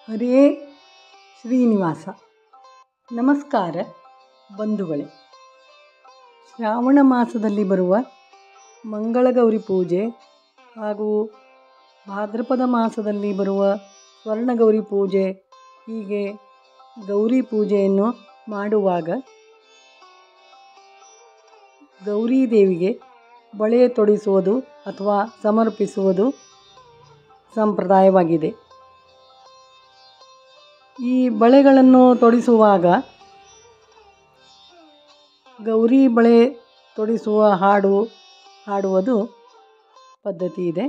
ಹರೇ ಶ್ರೀನಿವಾಸ ನಮಸ್ಕಾರ ಬಂಧುಗಳೇ ಶ್ರಾವಣ ಮಾಸದಲ್ಲಿ ಬರುವ ಮಂಗಳಗೌರಿ ಪೂಜೆ ಹಾಗೂ ಭಾದ್ರಪದ ಮಾಸದಲ್ಲಿ ಬರುವ ಸ್ವರ್ಣಗೌರಿ ಪೂಜೆ ಹೀಗೆ ಗೌರಿ ಪೂಜೆಯನ್ನು ಮಾಡುವಾಗ ಗೌರಿ ದೇವಿಗೆ ಬಳೆ ತೊಡಿಸುವುದು ಅಥವಾ ಸಮರ್ಪಿಸುವುದು ಸಂಪ್ರದಾಯವಾಗಿದೆ ಈ ಬಳೆಗಳನ್ನು ತೊಡಿಸುವಾಗ ಗೌರಿ ಬಳೆ ತೊಡಿಸುವ ಹಾಡು ಹಾಡುವುದು ಪದ್ಧತಿ ಇದೆ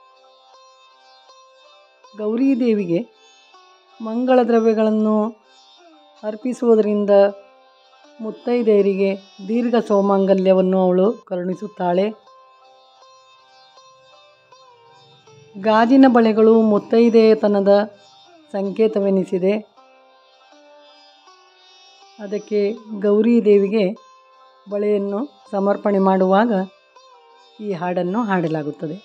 ಗೌರಿ ದೇವಿಗೆ ಮಂಗಳ ದ್ರವ್ಯಗಳನ್ನು ಅರ್ಪಿಸುವುದರಿಂದ ಮುತ್ತೈದೆಯರಿಗೆ ದೀರ್ಘ ಸೌಮಂಗಲ್ಯವನ್ನು ಅವಳು ಕರುಣಿಸುತ್ತಾಳೆ ಗಾಜಿನ ಬಳೆಗಳು ಮುತ್ತೈದೆತನದ ಸಂಕೇತವೆನಿಸಿದೆ ಅದಕ್ಕೆ ಗೌರಿ ದೇವಿಗೆ ಬಳೆಯನ್ನು ಸಮರ್ಪಣೆ ಮಾಡುವಾಗ ಈ ಹಾಡನ್ನು ಹಾಡಲಾಗುತ್ತದೆ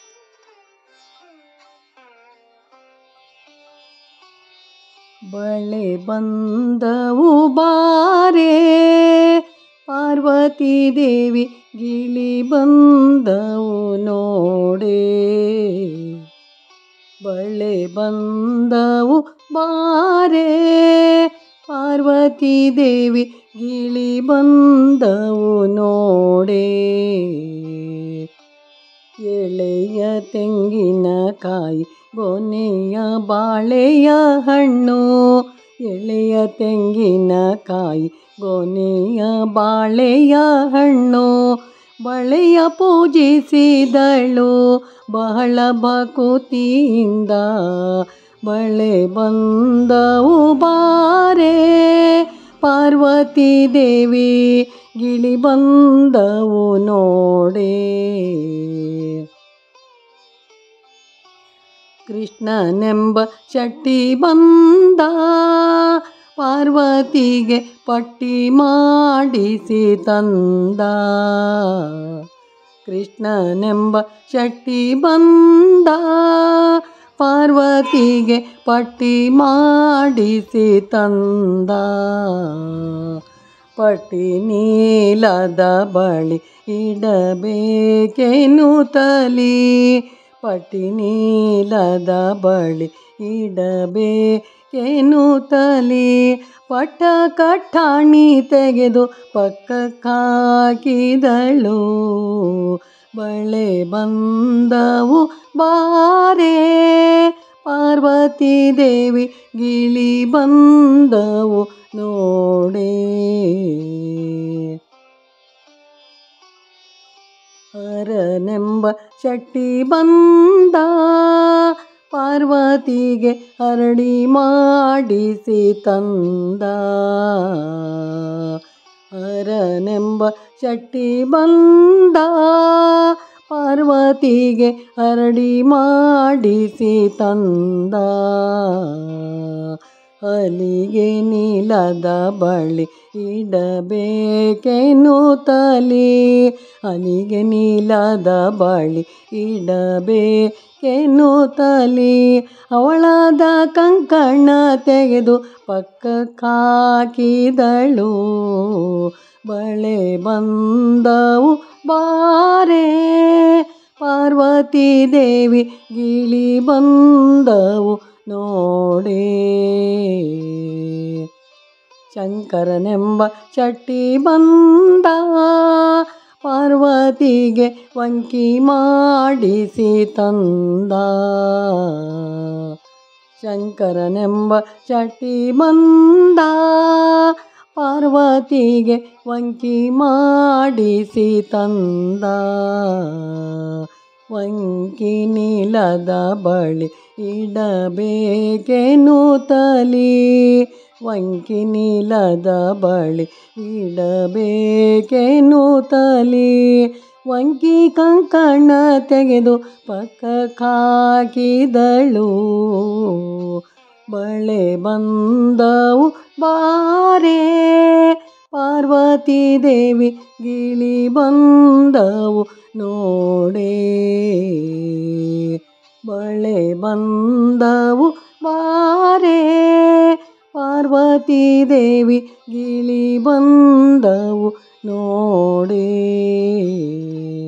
ಬಳೆ ಬಂದವು ಬಾರೆ ಪಾರ್ವತಿ ದೇವಿ ಗಿಳಿ ಬಂದವು ನೋಡೆ ಬಳೆ ಬಂದವು ಬಾರೆ ಪಾರ್ವತಿ ದೇವಿ ಗಿಳಿ ಬಂದವು ನೋಡೆ ಎಳೆಯ ತೆಂಗಿನಕಾಯಿ ಗೊನೆಯ ಬಾಳೆಯ ಹಣ್ಣು ಎಳೆಯ ತೆಂಗಿನಕಾಯಿ ಗೊನೆಯ ಬಾಳೆಯ ಹಣ್ಣು ಬಳೆಯ ಪೂಜಿಸಿದಳು ಬಹಳ ಭಕುತಿಯಿಂದ ಬಳೆ ಬಂದವು ಬಾರೆ ಪಾರ್ವತಿ ದೇವಿ ಗಿಳಿ ಬಂದವು ನೋಡೆ ಕೃಷ್ಣನೆಂಬ ಶೆಟ್ಟಿ ಬಂದ ಪಾರ್ವತಿಗೆ ಪಟ್ಟಿ ಮಾಡಿಸಿ ತಂದ ಕೃಷ್ಣನೆಂಬ ಶೆಟ್ಟಿ ಬಂದ ಪಾರ್ವತಿಗೆ ಪಟ್ಟಿ ಮಾಡಿಸಿ ತಂದ ಪಟ್ಟಿ ನೀಲದ ಬಳಿ ಇಡಬೇಕೆನ್ನುತ್ತಲಿ ಪಟ್ಟಿ ನೀಲದ ಬಳಿ ಇಡಬೇಕೆನ್ನುತ್ತಲಿ ಪಟ್ಟ ಕಟ್ಟಾಣಿ ತೆಗೆದು ಪಕ್ಕಕ್ಕಾಕಿದಳು ಬಳೆ ಬಂದವು ಬಾರೆ ಪಾರ್ವತಿ ದೇವಿ ಗಿಳಿ ಬಂದವು ನೋಡೆ ಹರನೆಂಬ ಶೆಟ್ಟಿ ಬಂದ ಪಾರ್ವತಿಗೆ ಹರಡಿ ಮಾಡಿಸಿ ತಂದ ಹರನೆಂಬ ಶೆಟ್ಟಿ ಬಂದ ಪಾರ್ವತಿಗೆ ಹರಡಿ ಮಾಡಿಸಿ ತಂದ ಅಲಿಗೆ ನೀಲದ ಬಳಿ ಇಡಬೇಕೆನ್ನುತ್ತಲಿ ಅಲಿಗೆ ನೀಲದ ಬಳಿ ಇಡಬೇಕೆನ್ನುತ್ತಲಿ ಅವಳದ ಕಂಕಣ ತೆಗೆದು ಪಕ್ಕಕ್ಕಾಕಿದಳು ಬಳೆ ಬಂದವು ಬಾರೆ ಪಾರ್ವತಿ ದೇವಿ ಗಿಳಿ ಬಂದವು ನೋಡೆ ಶಂಕರನೆಂಬ ಚಟ್ಟಿ ಬಂದ ಪಾರ್ವತಿಗೆ ವಂಕಿ ಮಾಡಿಸಿ ತಂದ ಶಂಕರನೆಂಬ ಚಟ್ಟಿ ಬಂದ ಪಾರ್ವತಿಗೆ ವಂಕಿ ಮಾಡಿಸಿ ತಂದ ವಂಕಿ ನೀಲದ ಬಳಿ ಇಡಬೇಕೆನ್ನುತ್ತಲಿ ವಂಕಿ ನೀಲದ ಬಳಿ ಇಡಬೇಕೆನ್ನುತ್ತಲಿ ವಂಕಿ ಕಂಕಣ ತೆಗೆದು ಪಕ್ಕಕ್ಕಾಕಿದಳು ಬಳೆ ಬಂದವು ಬಾರೆ ಪಾರ್ವತಿ ದೇವಿ ಗಿಳಿ ಬಂದವು ನೋಡೆ ಬಳೆ ಬಂದವು ಬಾರೆ ಪಾರ್ವತಿ ದೇವಿ ಗಿಳಿ ಬಂದವು ನೋಡೆ